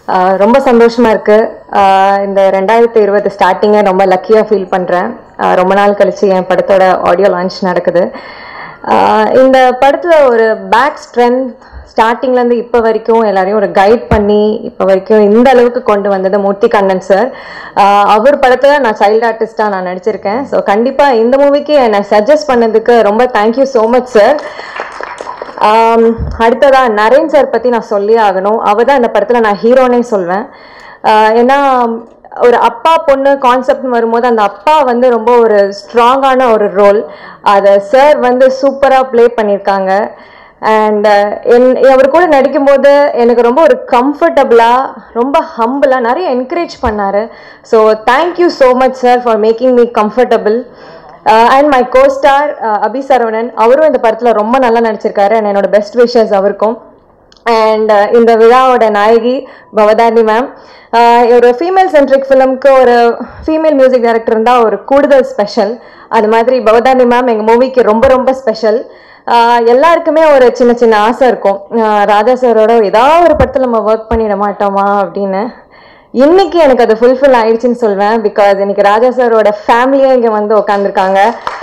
ஆஹ் ரொம்ப சந்தோஷமா இருக்கு ஆஹ் இந்த ரெண்டாயிரத்தி இருபது ஸ்டார்டிங்கை ரொம்ப லக்கியா ஃபீல் பண்றேன் ஆஹ் ரொம்ப நாள் கழிச்சு என் படத்தோட ஆடியோ லான்ச் நடக்குது ஆஹ் இந்த படத்துல ஒரு பேக் ஸ்ட்ரென்த் ஸ்டார்டிங்ல இருந்து இப்போ வரைக்கும் எல்லாரையும் ஒரு கைட் பண்ணி இப்போ வரைக்கும் இந்த அளவுக்கு கொண்டு வந்தது மூர்த்தி கண்ணன் சார் அவர் படத்துல நான் சைல்டு ஆர்டிஸ்டா நான் நடிச்சிருக்கேன் ஸோ கண்டிப்பா இந்த மூவிக்கு என்னை சஜஸ்ட் பண்ணதுக்கு ரொம்ப தேங்க்யூ ஸோ மச் சார் ஆம், அடுத்ததா நரேன் சார் பத்தி நான் சொல்லி ஆகணும் அவர் தான் இந்த படத்துல நான் ஹீரோனே சொல்வேன் ஆஹ் ஏன்னா ஒரு அப்பா பொண்ணு கான்செப்ட் வரும்போது அந்த அப்பா வந்து ரொம்ப ஒரு ஸ்ட்ராங்கான ஒரு ரோல் அதை சார் வந்து சூப்பராக ப்ளே பண்ணியிருக்காங்க அண்ட் என் அவர் கூட நடிக்கும்போது எனக்கு ரொம்ப ஒரு கம்ஃபர்டபுளாக ரொம்ப ஹம்பிளாக நிறைய என்கரேஜ் பண்ணார் so thank you so much sir for making me comfortable and my co star Abhi Saravanan அவரும் இந்த படத்தில் ரொம்ப நல்லா நடிச்சிருக்காரு அண்ட் என்னோட பெஸ்ட் விஷஸ் அவருக்கும் அண்ட் இந்த விழாவோட நாயகி பவதானி மேம் ஒரு ஃபீமேல் சென்ட்ரிக் ஃபிலிம்க்கு ஒரு ஃபீமேல் மியூசிக் டைரக்டர் இருந்தால் ஒரு கூடுதல் ஸ்பெஷல் அது மாதிரி பவதானி மேம் எங்கள் மூவிக்கு ரொம்ப ரொம்ப ஸ்பெஷல் எல்லாருக்குமே ஒரு சின்ன சின்ன ஆசை இருக்கும் ஆஹ் ராஜா சாரோட ஏதாவது ஒரு படத்தில் நம்ம ஒர்க் பண்ணிட மாட்டோமா அப்படின்னு இன்னைக்கு எனக்கு அது ஃபுல்ஃபில் ஆயிடுச்சுன்னு சொல்வேன் பிகாஸ் இன்னைக்கு ராஜா சாரோட ஃபேமிலியே இங்கே வந்து உட்காந்துருக்காங்க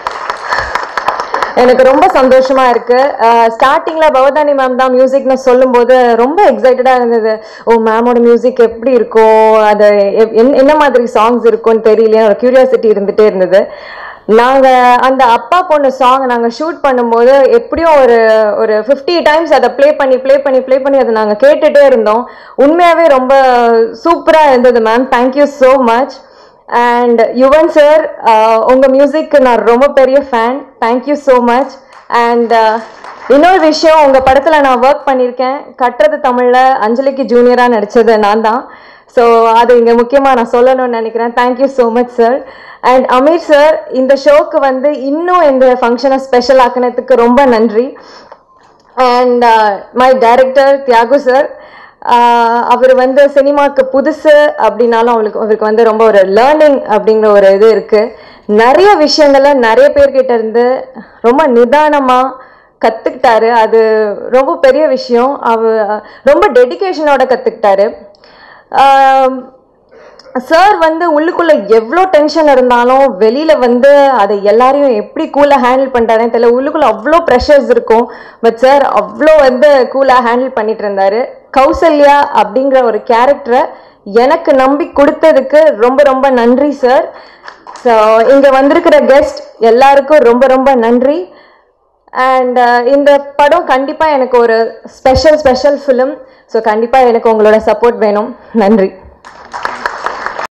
எனக்கு ரொம்ப சந்தோஷமா இருக்கு ஸ்டார்டிங்ல பவதானி மேம் தான் மியூசிக்னு சொல்லும்போது ரொம்ப எக்ஸைட்டடா இருந்தது ஓ மேமோட மியூசிக் எப்படி இருக்கும் அது எப்- என்ன- என்ன மாதிரி சாங்ஸ் இருக்கும்னு தெரியலையே ஒரு கியூரியாசிட்டி இருந்துட்டே இருந்தது நாங்க அந்த அப்பா பொண்ணு சாங் நாங்க ஷூட் பண்ணும்போது எப்படியும் ஒரு ஒரு ஃபிஃப்டி டைம்ஸ் அதை ப்ளே பண்ணி ப்ளே பண்ணி ப்ளே பண்ணி அதை நாங்க கேட்டுட்டே இருந்தோம் உண்மையாவே ரொம்ப சூப்பரா இருந்தது ma'am thank you so much and Yuvan sir உங்கள் மியூசிக்கு நான் ரொம்ப பெரிய fan thank you so much and இன்னொரு விஷயம் உங்கள் படத்தில் நான் ஒர்க் பண்ணியிருக்கேன் கட்டுறது தமிழில் அஞ்சலிக்கு ஜூனியராக நடித்தது நான் தான் ஸோ அது இங்கே முக்கியமாக நான் சொல்லணும்னு நினைக்கிறேன் thank you so much sir and Aamir sir இந்த ஷோக்கு வந்து இன்னும் இந்த ஃபங்க்ஷனை ஸ்பெஷல் ஆக்கினதுக்கு ரொம்ப நன்றி and my director Thiyagu sir அவர் வந்து சினிமாக்கு புதுசு அப்படின்னாலும் அவருக்கு அவருக்கு வந்து ரொம்ப ஒரு லேர்னிங் அப்படிங்கிற ஒரு இது இருக்கு நிறைய விஷயங்களை நிறைய பேர்கிட்ட இருந்து ரொம்ப நிதானமாக கற்றுக்கிட்டாரு அது ரொம்ப பெரிய விஷயம் அவ ரொம்ப டெடிகேஷனோட கற்றுக்கிட்டாரு சார் வந்து உள்ளுக்குள்ள எவ்வளோ டென்ஷன் இருந்தாலும் வெளியில வந்து அதை எல்லாரையும் எப்படி கூலாக ஹேண்டில் பண்ணுறாருன்னு தெரியல உள்ளுக்குள்ள அவ்வளோ ப்ரெஷர்ஸ் இருக்கும் பட் சார் அவ்வளோ வந்து கூலாக ஹேண்டில் பண்ணிட்டு இருந்தாரு கௌசல்யா அப்படிங்கிற ஒரு கேரக்டரை எனக்கு நம்பி கொடுத்ததுக்கு ரொம்ப ரொம்ப நன்றி சார் ஸோ இங்கே வந்திருக்கிற கெஸ்ட் எல்லாருக்கும் ரொம்ப ரொம்ப நன்றி அண்ட் இந்த படம் கண்டிப்பாக எனக்கு ஒரு ஸ்பெஷல் ஸ்பெஷல் ஃபிலிம் ஸோ கண்டிப்பாக எனக்கு உங்களோட சப்போர்ட் வேணும் நன்றி